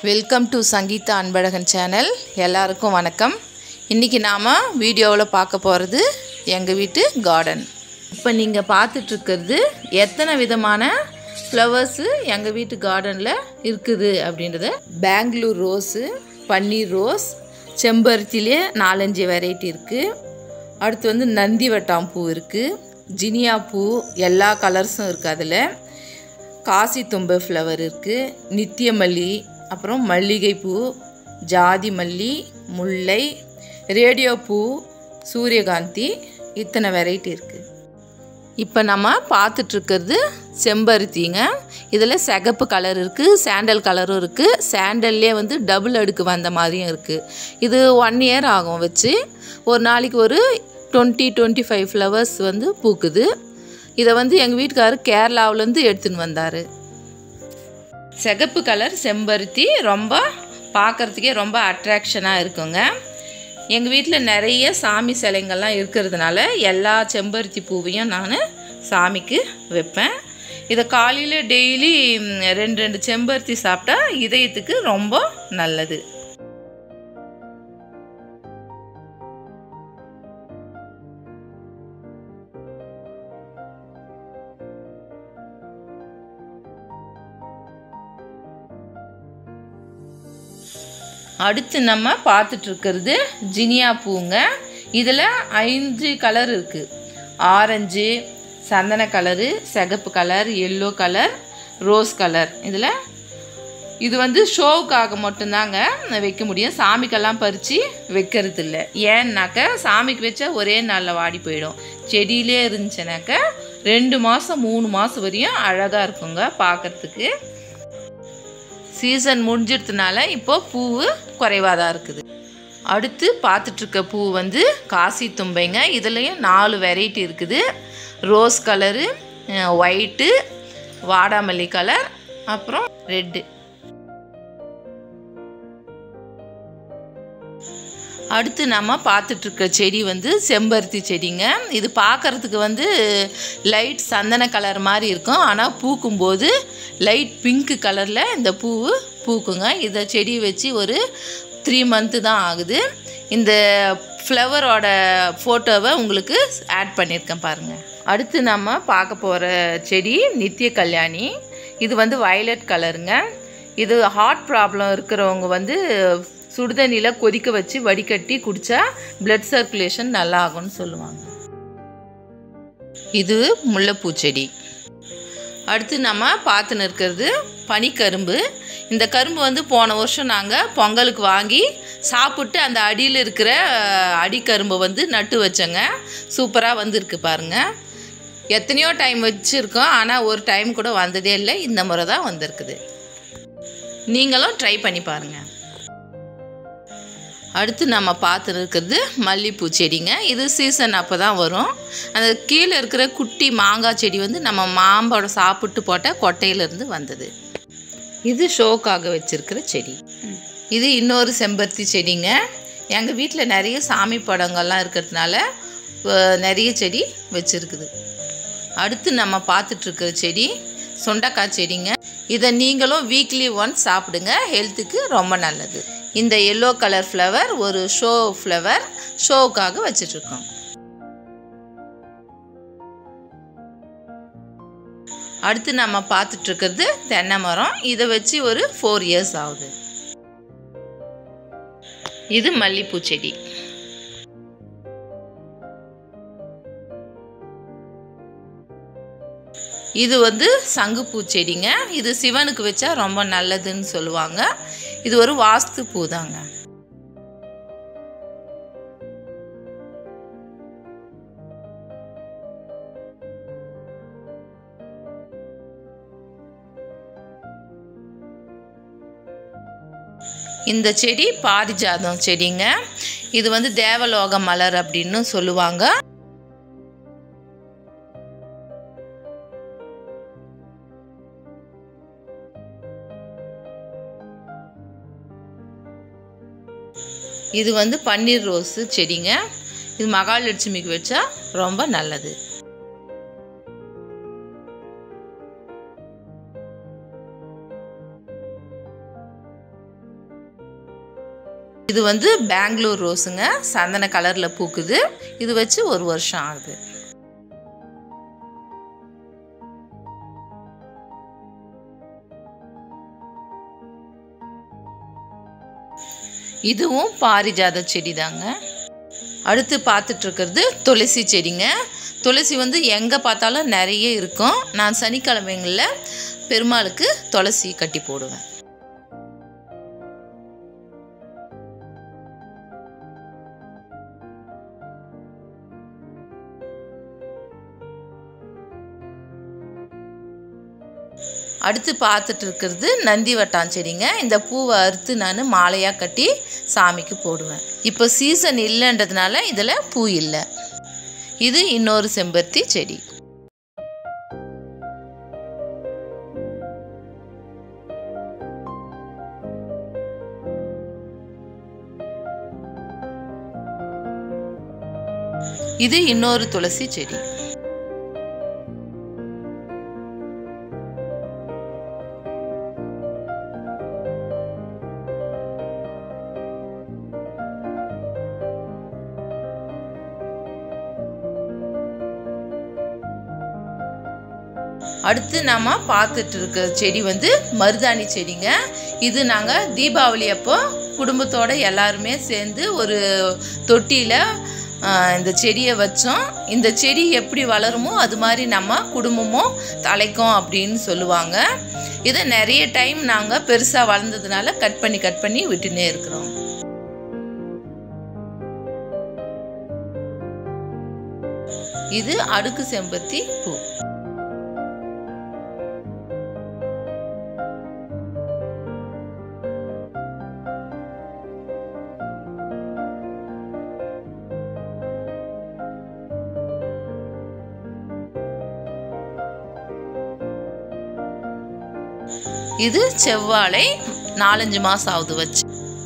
welcome to Sangeetha Anbazhagan channel எல்லாருக்கும் வணக்கம் இன்றைக்கி நாம் வீடியோவில் பார்க்க போகிறது எங்கள் வீட்டு கார்டன் இப்போ நீங்கள் பார்த்துட்ருக்கிறது எத்தனை விதமான ஃப்ளவர்ஸு எங்கள் வீட்டு கார்டனில் இருக்குது அப்படின்றத பெங்களூர் ரோஸு பன்னீர் ரோஸ் செம்பருத்திலே நாலஞ்சு வெரைட்டி இருக்குது அடுத்து வந்து நந்தி வட்டாம் பூ இருக்குது ஜினியா பூ எல்லா கலர்ஸும் இருக்குது அதில் காசி தும்பை ஃப்ளவர் இருக்குது நித்தியமல்லி அப்புறம் மல்லிகைப்பூ ஜாதி மல்லி முல்லை ரேடியோ பூ சூரியகாந்தி இத்தனை வெரைட்டி இருக்குது இப்போ நம்ம பார்த்துட்ருக்கிறது செம்பருத்திங்க இதில் சிகப்பு கலர் இருக்குது சாண்டல் கலரும் இருக்குது சாண்டல்லே வந்து டபுள் அடுக்கு வந்த மாதிரியும் இருக்குது இது ஒன் இயர் ஆகும் வச்சு ஒரு நாளைக்கு ஒரு டுவெண்ட்டி டுவெண்ட்டி ஃபைவ் ஃப்ளவர்ஸ் வந்து பூக்குது இதை வந்து எங்கள் வீட்டுக்காரர் கேரளாவிலேருந்து எடுத்துன்னு வந்தார் சிகப்பு கலர் செம்பருத்தி ரொம்ப பார்க்குறதுக்கே ரொம்ப அட்ராக்ஷனாக இருக்குங்க எங்கள் வீட்டில் நிறைய சாமி சிலைங்கள்லாம் இருக்கிறதுனால எல்லா செம்பருத்தி பூவையும் நான் சாமிக்கு வைப்பேன் இதை காலையில் டெய்லி ரெண்டு ரெண்டு செம்பருத்தி சாப்பிட்டா இதயத்துக்கு ரொம்ப நல்லது அடுத்து நம்ம பார்த்துட்ருக்கிறது ஜினியா பூங்க இதில் ஐந்து கலர் இருக்குது ஆரஞ்சு சந்தன கலரு சிகப்பு colour yellow colour rose colour இதில் இது வந்து ஷோவுக்காக மட்டும்தாங்க வைக்க முடியும் சாமிக்கெல்லாம் பறித்து வைக்கிறது இல்லை ஏன்னாக்க சாமிக்கு வச்சா ஒரே நாளில் வாடி போயிடும் செடியிலே இருந்துச்சுனாக்க ரெண்டு மாதம் மூணு மாதம் வரையும் அழகாக இருக்குங்க பார்க்குறதுக்கு சீசன் முடிஞ்சிடுறதுனால இப்போது பூ குறைவாக தான் இருக்குது அடுத்து பார்த்துட்ருக்க பூ வந்து காசி தும்பைங்க இதுலேயும் நாலு வெரைட்டி இருக்குது ரோஸ் கலரு ஒயிட்டு வாடாமல்லி கலர் அப்புறம் ரெட்டு அடுத்து நம்ம பார்த்துட்ருக்க செடி வந்து செம்பருத்தி செடிங்க இது பார்க்குறதுக்கு வந்து லைட் சந்தன கலர் மாதிரி இருக்கும் ஆனால் பூக்கும்போது லைட் பிங்க் கலரில் இந்த பூ பூக்குங்க இதை செடி வச்சு ஒரு த்ரீ மந்த்து தான் ஆகுது இந்த ஃப்ளவரோட ஃபோட்டோவை உங்களுக்கு ஆட் பண்ணியிருக்கேன் பாருங்கள் அடுத்து நம்ம பார்க்க போகிற செடி நித்திய கல்யாணி இது வந்து வயலட் கலருங்க இது ஹார்ட் ப்ராப்ளம் இருக்கிறவங்க வந்து சுடுதண்ணியில் கொதிக்க வச்சு வடிகட்டி குடித்தா பிளட் சர்க்குலேஷன் நல்லா ஆகும்னு சொல்லுவாங்க இது முல்லைப்பூ செடி அடுத்து நம்ம பார்த்துன்னு இருக்கிறது பனிக்கரும்பு இந்த கரும்பு வந்து போன வருஷம் நாங்கள் பொங்கலுக்கு வாங்கி சாப்பிட்டு அந்த அடியில் இருக்கிற அடிக்கரும்பை வந்து நட்டு வச்சோங்க சூப்பராக வந்திருக்கு பாருங்கள் எத்தனையோ டைம் வச்சுருக்கோம் ஆனால் ஒரு டைம் கூட வந்ததே இல்லை இந்த முறை தான் வந்திருக்குது நீங்களும் ட்ரை பண்ணி பாருங்கள் அடுத்து நம்ம பார்த்து இருக்கிறது மல்லிப்பூ செடிங்க இது சீசன் அப்போ தான் வரும் அந்த கீழே இருக்கிற குட்டி மாங்காய் செடி வந்து நம்ம மாம்பழம் சாப்பிட்டு போட்ட கொட்டையிலேருந்து வந்தது இது ஷோக்காக வச்சுருக்கிற செடி இது இன்னொரு செம்பருத்தி செடிங்க எங்கள் வீட்டில் நிறைய சாமி படங்கள்லாம் இருக்கிறதுனால நிறைய செடி வச்சுருக்குது அடுத்து நம்ம பார்த்துட்ருக்கிற செடி சுண்டக்காய் செடிங்க இதை நீங்களும் வீக்லி ஒன்ஸ் சாப்பிடுங்க ஹெல்த்துக்கு ரொம்ப நல்லது இந்த எல்லோ கலர் ஃப்ளவர் ஒரு ஷோ ஃப்ளவர் ஷோவுக்காக வச்சிட்ருக்கோம் அடுத்து நம்ம பார்த்துட்ருக்கிறது தென்னை மரம் இதை வச்சு ஒரு ஃபோர் இயர்ஸ் ஆகுது இது மல்லிப்பூ செடி இது வந்து சங்குப்பூ செடிங்க இது சிவனுக்கு வச்சா ரொம்ப நல்லதுன்னு சொல்லுவாங்க இது ஒரு வாஸ்து பூ தாங்க இந்த செடி பாரிஜாதம் செடிங்க இது வந்து தேவலோக மலர் அப்படின்னு சொல்லுவாங்க இது வந்து பன்னீர் ரோஸு செடிங்க இது மகாலட்சுமிக்கு வச்சா ரொம்ப நல்லது இது வந்து பெங்களூர் ரோஸுங்க சந்தன கலரில் பூக்குது இது வச்சு ஒரு வருஷம் ஆகுது இதுவும் பாரிஜாத செடி தாங்க அடுத்து பார்த்துட்டு இருக்கிறது துளசி செடிங்க துளசி வந்து எங்கே பார்த்தாலும் நிறைய இருக்கும் நான் சனிக்கிழமைங்களில் பெருமாளுக்கு துளசி கட்டி போடுவேன் அடுத்து பார்த்துட்டு இருக்கிறது நந்தி வட்டான் செடிங்க இந்த பூவை அறுத்து நான் மாலையாக கட்டி சாமிக்கு போடுவேன் இப்போ சீசன் இல்லைன்றதுனால இதில் பூ இல்லை இது இன்னொரு செம்பருத்தி செடி இது இன்னொரு துளசி செடி அடுத்து நாம் பார்த்துட்டு இருக்க செடி வந்து மருதாணி செடிங்க இது நாங்கள் தீபாவளி அப்போ குடும்பத்தோட எல்லாருமே சேர்ந்து ஒரு தொட்டியில் இந்த செடியை வச்சோம் இந்த செடி எப்படி வளருமோ அது மாதிரி நம்ம குடும்பமும் தலைக்கும் அப்படின்னு சொல்லுவாங்க இதை நிறைய டைம் நாங்கள் பெருசாக வளர்ந்ததுனால கட் பண்ணி கட் பண்ணி விட்டுனே இருக்கிறோம் இது அடுக்கு செம்பருத்தி பூ இது செவ்வாழை நாலஞ்சு மாதம் ஆகுது வச்சு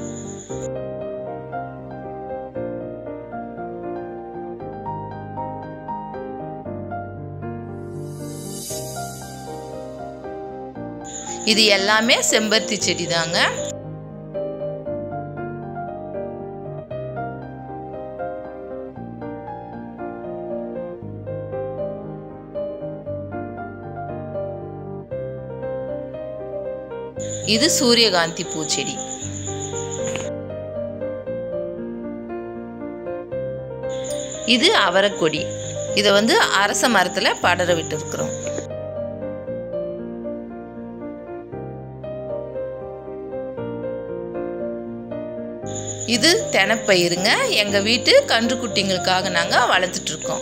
இது எல்லாமே செம்பருத்தி செடி தாங்க இது சூரியகாந்தி பூச்செடி இது அவரைக்கொடி இதை வந்து அரச மரத்தில் படர விட்டு இருக்கிறோம் இது தெனப்பயிருங்க எங்கள் வீட்டு கன்றுக்குட்டிங்களுக்காக நாங்கள் வளர்த்துட்ருக்கோம்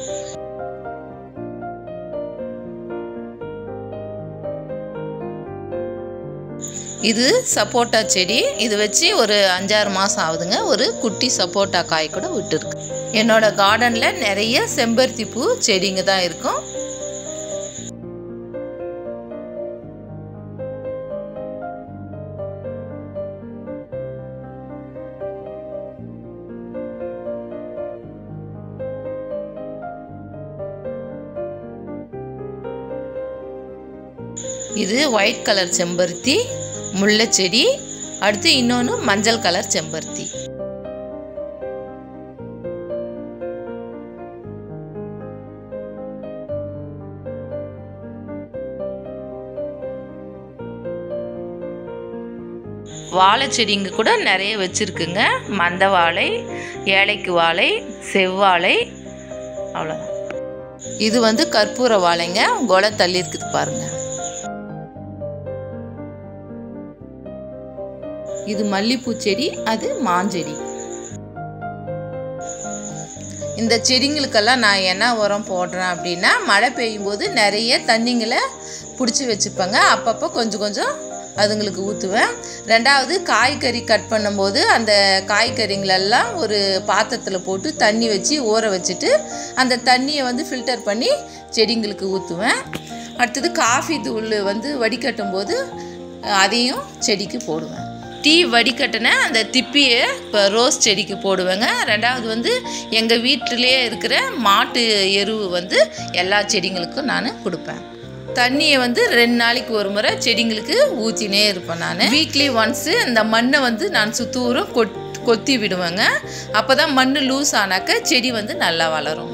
இது சப்போட்டா செடி இது வச்சு ஒரு அஞ்சாறு மாதம் ஆகுதுங்க ஒரு குட்டி சப்போட்டா காய் கூட விட்டுருக்கு என்னோட கார்டனில் நிறைய செம்பருத்தி பூ செடிங்க தான் இருக்கும் இது ஒயிட் கலர் செம்பருத்தி முல்லை செடி அடுத்து இன்னொன்று மஞ்சள் கலர் செம்பருத்தி வாழை செடிங்க கூட நிறைய வச்சுருக்குங்க மந்த வாழை ஏழைக்கு வாழை செவ்வாழை அவ்வளோதான் இது வந்து கற்பூர வாழைங்க கொலை தள்ளி இருக்குது பாருங்க இது மல்லிப்பூ செடி அது மாஞ்செடி இந்த செடிங்களுக்கெல்லாம் நான் என்ன உரம் போடுறேன் அப்படின்னா மழை பெய்யும் போது நிறைய தண்ணிங்களை பிடிச்சி வச்சுப்பேங்க அப்பப்போ கொஞ்சம் கொஞ்சம் அதுங்களுக்கு ஊற்றுவேன் ரெண்டாவது காய்கறி கட் பண்ணும்போது அந்த காய்கறிங்களெல்லாம் ஒரு பாத்திரத்தில் போட்டு தண்ணி வச்சு ஊற வச்சுட்டு அந்த தண்ணியை வந்து ஃபில்டர் பண்ணி செடிங்களுக்கு ஊற்றுவேன் அடுத்தது காஃபி தூள் வந்து வடிகட்டும் போது அதையும் செடிக்கு போடுவேன் டீ வடிகட்டின அந்த திப்பியை இப்போ ரோஸ் செடிக்கு போடுவேங்க ரெண்டாவது வந்து எங்கள் வீட்டிலேயே இருக்கிற மாட்டு எருவு வந்து எல்லா செடிங்களுக்கும் நான் கொடுப்பேன் தண்ணியை வந்து ரெண்டு நாளைக்கு ஒரு முறை செடிங்களுக்கு ஊற்றினே இருப்பேன் நான் வீக்லி ஒன்ஸு இந்த மண்ணை வந்து நான் சுத்தூரம் கொட் கொத்தி விடுவேங்க அப்போ தான் மண் லூஸ் ஆனாக்க செடி வந்து நல்லா வளரும்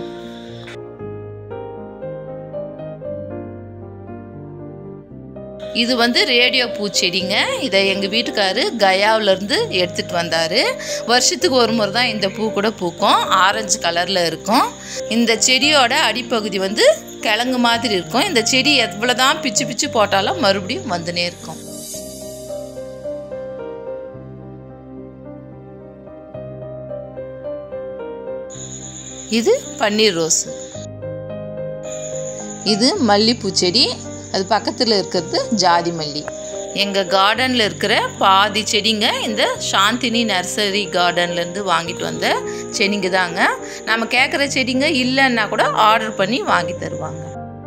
இது வந்து ரேடியோ பூச்செடிங்க இதை எங்கள் வீட்டுக்காரு கயாவிலேருந்து எடுத்துகிட்டு வந்தார் வருஷத்துக்கு ஒரு முறை தான் இந்த பூ கூட பூக்கும் ஆரஞ்சு கலரில் இருக்கும் இந்த செடியோட அடிப்பகுதி வந்து கிழங்கு மாதிரி இருக்கும் இந்த செடி எவ்வளோ தான் பிச்சு பிச்சு போட்டாலும் மறுபடியும் வந்துனே இருக்கும் இது பன்னீர் ரோஸ் இது மல்லிப்பூ செடி அது பக்கத்தில் இருக்கிறது ஜாதி மல்லி எங்கள் கார்டனில் இருக்கிற பாதி செடிங்க இந்த சாந்தினி நர்சரி கார்டன்லேருந்து வாங்கிட்டு வந்த செடிங்க தாங்க நம்ம கேட்குற செடிங்க இல்லைன்னா கூட ஆர்டர் பண்ணி வாங்கி தருவாங்க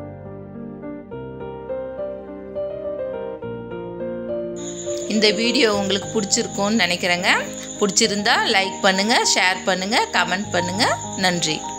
இந்த வீடியோ உங்களுக்கு பிடிச்சிருக்கும்னு நினைக்கிறேங்க பிடிச்சிருந்தா லைக் பண்ணுங்கள் ஷேர் பண்ணுங்கள் கமெண்ட் பண்ணுங்கள் நன்றி